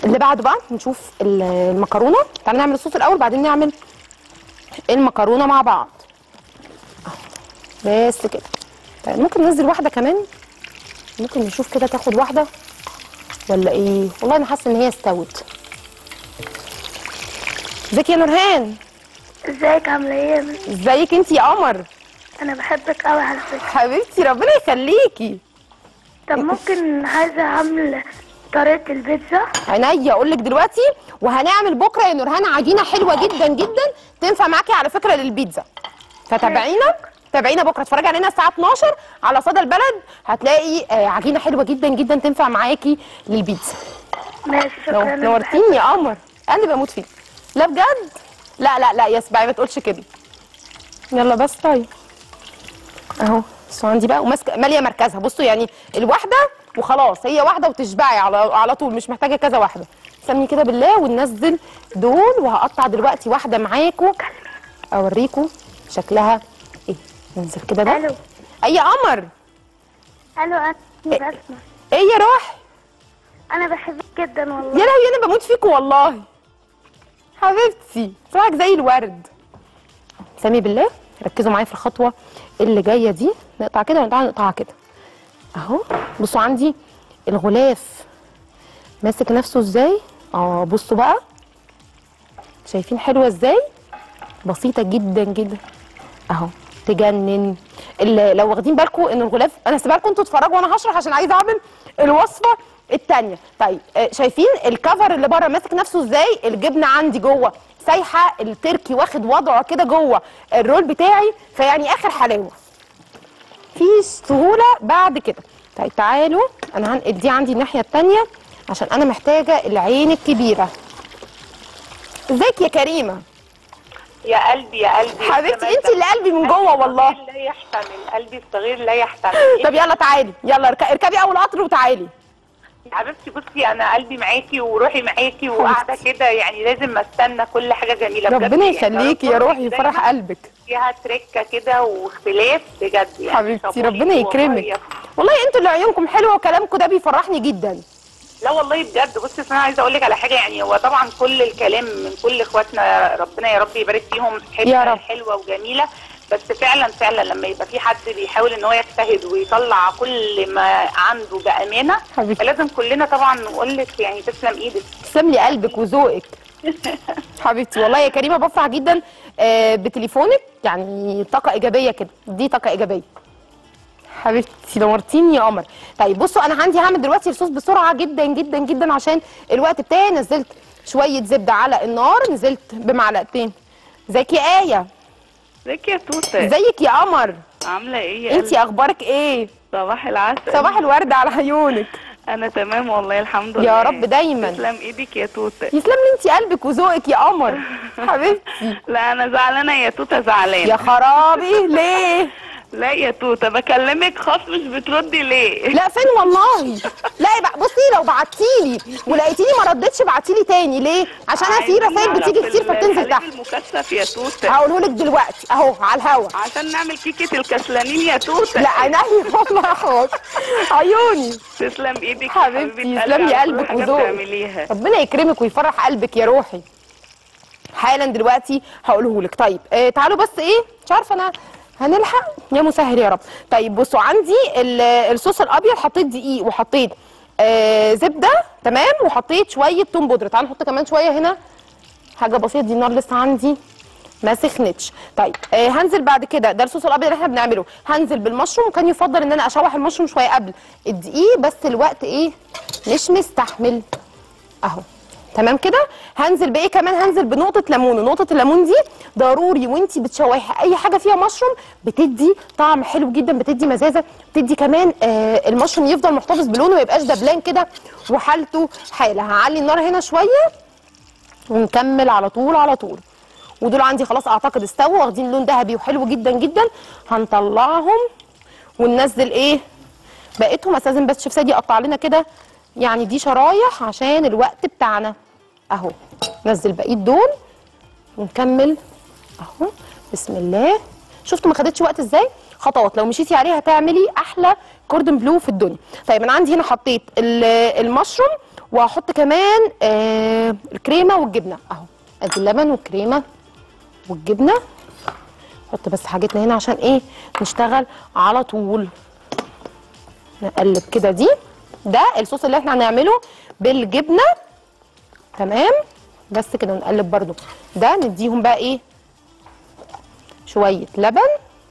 اللي بعده بقى نشوف ال- المكرونه تعالى نعمل الصوص الاول بعدين نعمل المكرونه مع بعض أهو. بس كده طيب ممكن ننزل واحده كمان ممكن نشوف كده تاخد واحده ولا ايه والله انا حاسه ان هي استوت ازيك يا نورهان ازيك عامله ايه يا بنت؟ ازيك انت يا قمر انا بحبك قوي على فكره حبيبتي ربنا يخليكي طب ممكن عايزه اعمل طريقه البيتزا عينيا اقول لك دلوقتي وهنعمل بكره يا نورهان عجينه حلوه جدا جدا تنفع معاكي على فكره للبيتزا فتابعينا تابعينا بكره اتفرجي علينا الساعه 12 على صدى البلد هتلاقي آه، عجينه حلوه جدا جدا تنفع معاكي للبيتزا ماشي نو- شكرا أنا بحبك. نورتيني يا قمر انا بموت فيك لا بجد لا لا لا يا سبعي ما تقولش كده يلا بس طيب اهو بصوا عندي بقى وماسكه ماليه مركزها بصوا يعني الواحده وخلاص هي واحده وتشبعي على على طول مش محتاجه كذا واحده سمي كده بالله وننزل دول وهقطع دلوقتي واحده معاكم اوريكم شكلها ايه ننزل كده ده الو اي يا قمر الو انا بسمع ايه يا روحي انا بحبك جدا يا والله لهوي انا بموت فيكوا والله حبيبتي صباحك زي الورد سامي بالله ركزوا معايا في الخطوه اللي جايه دي نقطع كده ونقطع نقطعها كده اهو بصوا عندي الغلاف ماسك نفسه ازاي اه بصوا بقى شايفين حلوه ازاي بسيطه جدا جدا اهو تجنن ال- لو واخدين بالكم ان الغلاف انا هسيبها لكم انتوا تتفرجوا وانا هشرح عشان عايزه اعمل الوصفه الثانيه طيب آه، شايفين الكفر اللي بره ماسك نفسه ازاي الجبنه عندي جوه سايحه التركي واخد وضعه كده جوه الرول بتاعي فيعني اخر حلاوه مفيش سهوله بعد كده طيب تعالوا انا هنقل دي عندي الناحيه الثانيه عشان انا محتاجه العين الكبيره ازيك يا كريمه يا قلبي يا قلبي حبيبتي انت اللي قلبي من جوه والله قلبي لا يحتمل قلبي الصغير لا يحتمل طب يلا تعالي يلا ارك- اركبي اول قطر وتعالي يا حبيبتي بصي انا قلبي معاكي وروحي معاكي وقاعده كده يعني لازم استنى كل حاجه جميله بجد ربنا يعني يخليكي يا ربنا روحي دايماً يفرح قلبك فيها تركه كده واختلاف بجد يعني حبيبتي شابوه ربنا ليكوا والله يكرمك يا- والله انتوا اللي عيونكم حلوه وكلامكم ده بيفرحني جدا لا والله بجد بصي أصل انا عايزه اقول لك على حاجه يعني هو طبعا كل الكلام من كل اخواتنا ربنا يا رب يبارك فيهم يا رب. حلوه وجميله بس فعلا فعلا لما يبقى في حد بيحاول ان هو يجتهد ويطلع كل ما عنده بامانه حبيبتي. فلازم كلنا طبعا نقول لك يعني تسلم ايدك تسلم لي قلبك وذوقك حبيبتي والله يا كريمه بفرح جدا آه، بتليفونك يعني طاقه ايجابيه كده دي طاقه ايجابيه حبيبتي نورتيني يا قمر طيب بصوا انا عندي هعمل دلوقتي الصوص بسرعه جدا جدا جدا عشان الوقت بتاعي نزلت شويه زبده على النار نزلت بمعلقتين ازيك يا ايه ازيك يا توته ازيك يا قمر عامله ايه يا انتي اخبارك ايه صباح العسل صباح الورد على عيونك انا تمام والله الحمد لله يا رب دايما تسلم ايدك يا توته يسلم لي انتي قلبك وذوقك يا قمر حبيبتي لا انا زعلانه يا توته زعلانه يا خرابي ليه لا يا توته بكلمك خاص مش بتردي ليه لا فين والله لا يبقى بصي لو بعتيلي ولقيتيني ما ردتش بعتيلي تاني ليه عشان انا في عايزين رسائل نعرف بتيجي كتير ال- فبتنزل الحليب تحت المكثف يا توته هقوله لك دلوقتي اهو على الهوا عشان نعمل كيكه الكسلانين يا توته لا عيني والله يا حوض عيوني تسلم ايدك حبيبتي، حبيبة يسلم قلبي لي على كل قلبك حاجة وذوقك. بتعمليها ربنا يكرمك ويفرح قلبك يا روحي حالا دلوقتي هقوله لك طيب آه تعالوا بس ايه مش عارفه انا هنلحق يا مسهل يا رب طيب بصوا عندي ال- الصوص الابيض حطيت دقيق وحطيت آه زبده تمام وحطيت شويه توم بودره تعالوا نحط كمان شويه هنا حاجه بسيطه دي النار لسه عندي ما سخنتش طيب آه هنزل بعد كده ده الصوص الابيض اللي احنا بنعمله هنزل بالمشروم وكان يفضل ان انا اشوح المشروم شويه قبل الدقيق بس الوقت ايه مش مستحمل اهو تمام كده هنزل بايه كمان هنزل بنقطه ليمون ونقطه الليمون دي ضروري وانتي بتشوحي اي حاجه فيها مشروم بتدي طعم حلو جدا بتدي مزازه بتدي كمان آه المشروم يفضل محتفظ بلونه ما يبقاش دبلان كده وحالته حاله هعلي النار هنا شويه ونكمل على طول على طول ودول عندي خلاص اعتقد استووا واخدين لون ذهبي وحلو جدا جدا هنطلعهم وننزل ايه بقيتهم استاذن بس شيف سادي يقطع لنا كده يعني دي شرايح عشان الوقت بتاعنا اهو نزل بقيه دول ونكمل اهو بسم الله شفتوا ما خدتش وقت ازاي خطوات لو مشيتي عليها هتعملي احلى كوردن بلو في الدنيا طيب انا عندي هنا حطيت ال- المشروم وهحط كمان آه الكريمه والجبنه اهو ادي اللبن والكريمه والجبنه نحط بس حاجتنا هنا عشان ايه نشتغل على طول نقلب كده دي ده الصوص اللي احنا هنعمله بالجبنه تمام بس كده نقلب برضو ده نديهم بقى ايه شويه لبن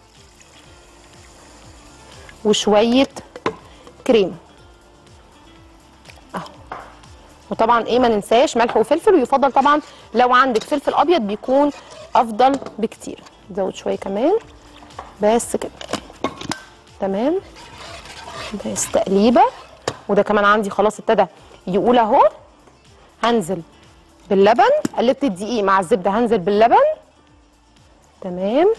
وشويه كريمه اهو وطبعا ايه ما ننساش ملح وفلفل ويفضل طبعا لو عندك فلفل ابيض بيكون افضل بكتير نزود شويه كمان بس كده تمام بس تقليبه وده كمان عندي خلاص ابتدى يقول اهو هنزل باللبن قلبت الدقيق مع الزبده هنزل باللبن تمام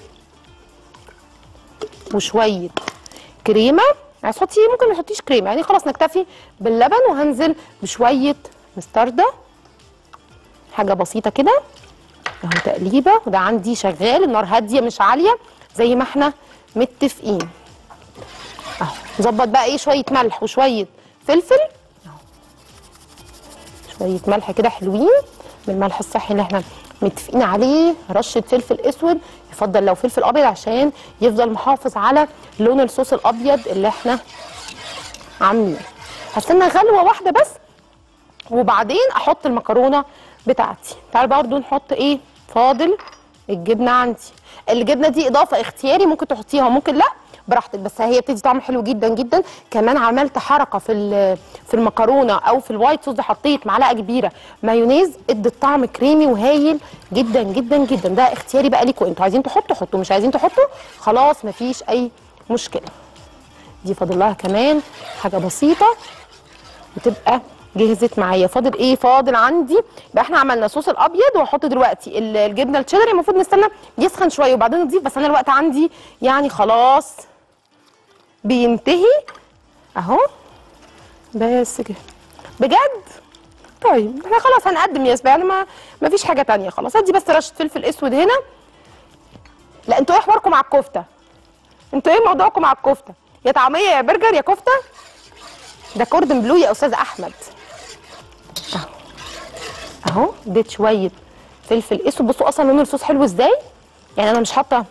وشويه كريمه عايز تحطي ممكن ما تحطيش كريمه يعني خلاص نكتفي باللبن وهنزل بشويه مستردة حاجه بسيطه كده اهو تقليبه وده عندي شغال النار هاديه مش عاليه زي ما احنا متفقين اهو نظبط بقى ايه شويه ملح وشويه فلفل اهو شويه ملح كده حلوين من الملح الصحي اللي احنا متفقين عليه رشه فلفل اسود يفضل لو فلفل ابيض عشان يفضل محافظ على لون الصوص الابيض اللي احنا عاملينه هستنى غلوه واحده بس وبعدين احط المكرونه بتاعتي تعالوا برضو نحط ايه فاضل الجبنه عندي الجبنه دي اضافه اختياري ممكن تحطيها وممكن لا براحتك بس هي بتدي طعم حلو جدا جدا كمان عملت حركه في ال- في المكرونه او في الوايت صوص ده حطيت معلقه كبيره مايونيز ادت طعم كريمي وهايل جدا جدا جدا ده اختياري بقى ليكوا انتوا عايزين تحطوا حطوا مش عايزين تحطوا خلاص مفيش اي مشكله دي فاضل لها كمان حاجه بسيطه وتبقى جهزت معايا فاضل ايه فاضل عندي يبقى احنا عملنا صوص الابيض وهحط دلوقتي ال- الجبنه الشيدر المفروض نستنى يسخن شويه وبعدين نضيف بس انا الوقت عندي يعني خلاص بينتهي اهو بس كده بجد طيب احنا خلاص هنقدم يا يعني ما ما فيش حاجه تانية خلاص ادي بس رشه فلفل اسود هنا لا انتوا ايه حواركم مع الكفته انتوا ايه موضوعكم مع الكفته يا طعميه يا برجر يا كفته ده كوردن بلو يا استاذ احمد اهو اهو اديت شويه فلفل اسود بصوا اصلا لون الصوص حلو ازاي يعني انا مش حاطه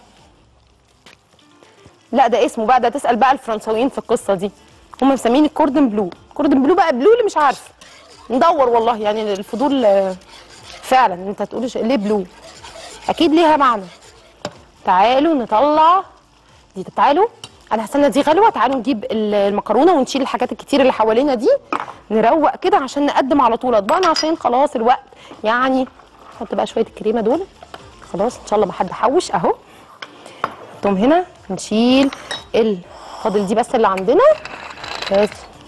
لا ده اسمه بقى ده تسال بقى الفرنساويين في القصه دي هم مسمين الكوردن بلو كوردن بلو بقى بلو اللي مش عارف ندور والله يعني الفضول آه، فعلا انت تقولي ش- ليه بلو اكيد ليها معنى تعالوا نطلع دي تعالوا انا هستنى دي غلوه تعالوا نجيب ال- المكرونه ونشيل الحاجات الكتير اللي حوالينا دي نروق كده عشان نقدم على طول اطباقنا عشان خلاص الوقت يعني نحط بقى شويه الكريمه دول خلاص ان شاء الله ما حد حوش اهو نحطهم هنا نشيل ال فاضل دي بس اللي عندنا بس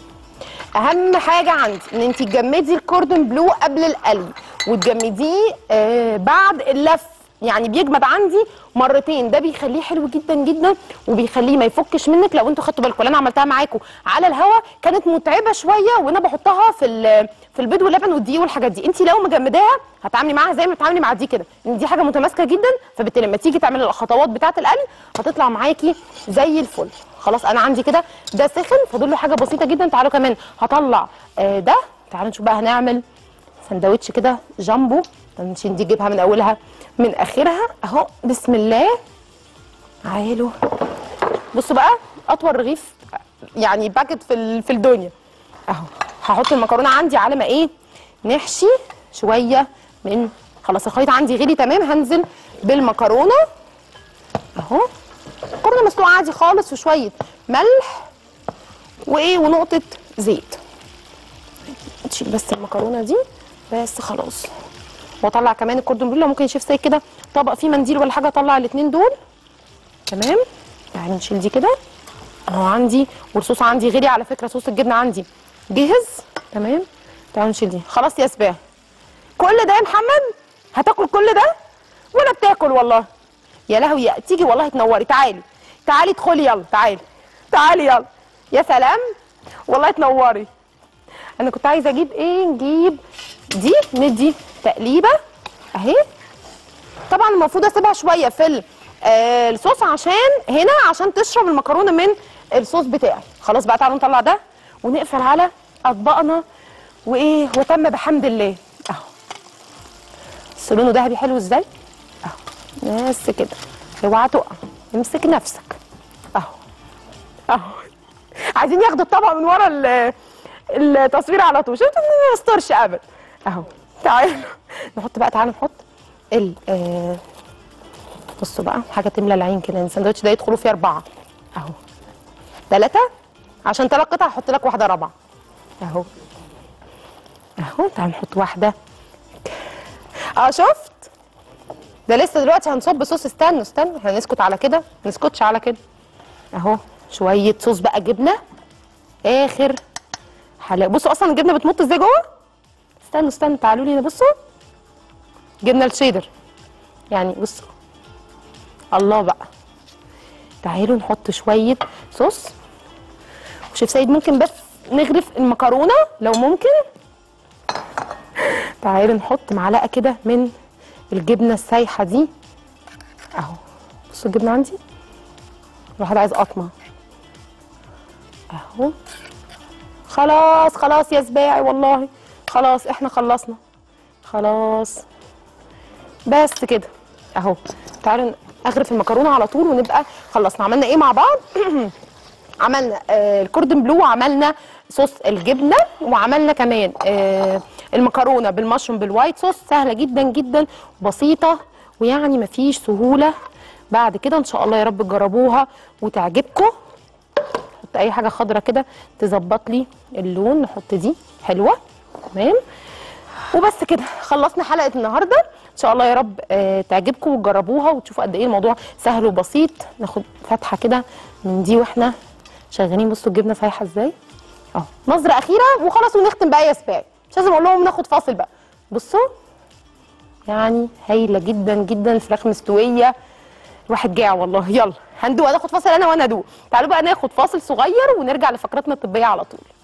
اهم حاجه عندي ان انت تجمدي الكوردون بلو قبل القلي وتجمديه آه بعد اللف يعني بيجمد عندي مرتين ده بيخليه حلو جدا جدا وبيخليه ما يفكش منك لو انتوا خدتوا بالكم اللي انا عملتها معاكم على الهوا كانت متعبه شويه وانا بحطها في ال- في البيض واللبن والدقيق والحاجات دي انت لو مجمداها هتعاملي معاها زي ما بتتعاملي مع دي كده ان دي حاجه متماسكه جدا فبالتالي لما تيجي تعملي الخطوات بتاعه القلي هتطلع معاكي زي الفل خلاص انا عندي كده ده سخن فاضل له حاجه بسيطه جدا تعالوا كمان هطلع آه ده تعالوا نشوف بقى هنعمل سندوتش كده جامبو نشيل دي نجيبها من اولها من اخرها اهو بسم الله تعالوا بصوا بقى اطول رغيف يعني باكت في ال- في الدنيا اهو هحط المكرونه عندي على ما ايه نحشي شويه من خلاص الخليط عندي غلي تمام هنزل بالمكرونه اهو مكرونه مسلوقه عادي خالص وشويه ملح وايه ونقطه زيت تشيل بس المكرونه دي بس خلاص واطلع كمان الكوردون بلو ممكن يشيف سايق كده طبق فيه منديل ولا حاجه اطلع الاثنين دول تمام تعالوا نشيل دي كده اهو عندي والصوص عندي غلي على فكره صوص الجبنه عندي جهز تمام تعالوا نشيل دي خلاص يا سباه كل ده يا محمد هتاكل كل ده ولا بتاكل والله يا لهوي يا تيجي والله تنوري تعالي تعالي ادخلي يلا تعالي تعالي يلا يا سلام والله تنوري انا كنت عايزه اجيب ايه نجيب دي ندي تقليبه اهي طبعا المفروض اسيبها شويه في ال- آه، الصوص عشان هنا عشان تشرب المكرونه من الصوص بتاعي خلاص بقى تعالوا نطلع ده ونقفل على اطباقنا وايه وتم بحمد الله اهو بس لونه ذهبي حلو ازاي اهو بس كده اوعى تقع امسك نفسك اهو اهو عايزين ياخدوا الطبق من ورا ال- التصوير على طول شفتوا ما يسترش ابدا اهو تعالوا نحط بقى تعالوا نحط ال آه، بصوا بقى حاجه تملى العين كده الساندوتش ده يدخلوا فيه اربعه اهو ثلاثه عشان ثلاث قطع هحط لك واحده رابعه اهو اهو تعالوا نحط واحده اه شفت ده لسه دلوقتي هنصب صوص استنوا استنوا احنا نسكت على كده ما نسكتش على كده اهو شويه صوص بقى جبنه اخر حلاوه بصوا اصلا الجبنه بتمط ازاي جوه استنوا استنوا تعالوا لي هنا بصوا جبنه الشيدر يعني بصوا الله بقى تعالوا نحط شويه صوص وشيف سيد ممكن بس نغرف المكرونه لو ممكن تعالوا نحط معلقه كده من الجبنه السايحه دي اهو بصوا الجبنه عندي الواحد عايز قطمه اهو خلاص خلاص يا سباعي والله خلاص احنا خلصنا خلاص بس كده اهو تعالوا اغرف المكرونه على طول ونبقى خلصنا عملنا ايه مع بعض عملنا آه الكوردن بلو وعملنا صوص الجبنه وعملنا كمان آه المكرونه بالمشروم بالوايت صوص سهله جدا جدا بسيطه ويعني مفيش سهوله بعد كده ان شاء الله يا رب تجربوها وتعجبكم نحط اي حاجه خضرة كده تظبط لي اللون نحط دي حلوه تمام وبس كده خلصنا حلقه النهارده ان شاء الله يا رب آه تعجبكم وتجربوها وتشوفوا قد ايه الموضوع سهل وبسيط ناخد فتحه كده من دي واحنا شغالين بصوا الجبنه سايحه ازاي اهو نظره اخيره وخلاص ونختم بقى يا سباعي مش لازم اقول لهم ناخد فاصل بقى بصوا يعني هايله جدا جدا فراخ مستويه الواحد جاع والله يلا هندوق هناخد فاصل انا وانا ادوق تعالوا بقى ناخد فاصل صغير ونرجع لفقرتنا الطبيه على طول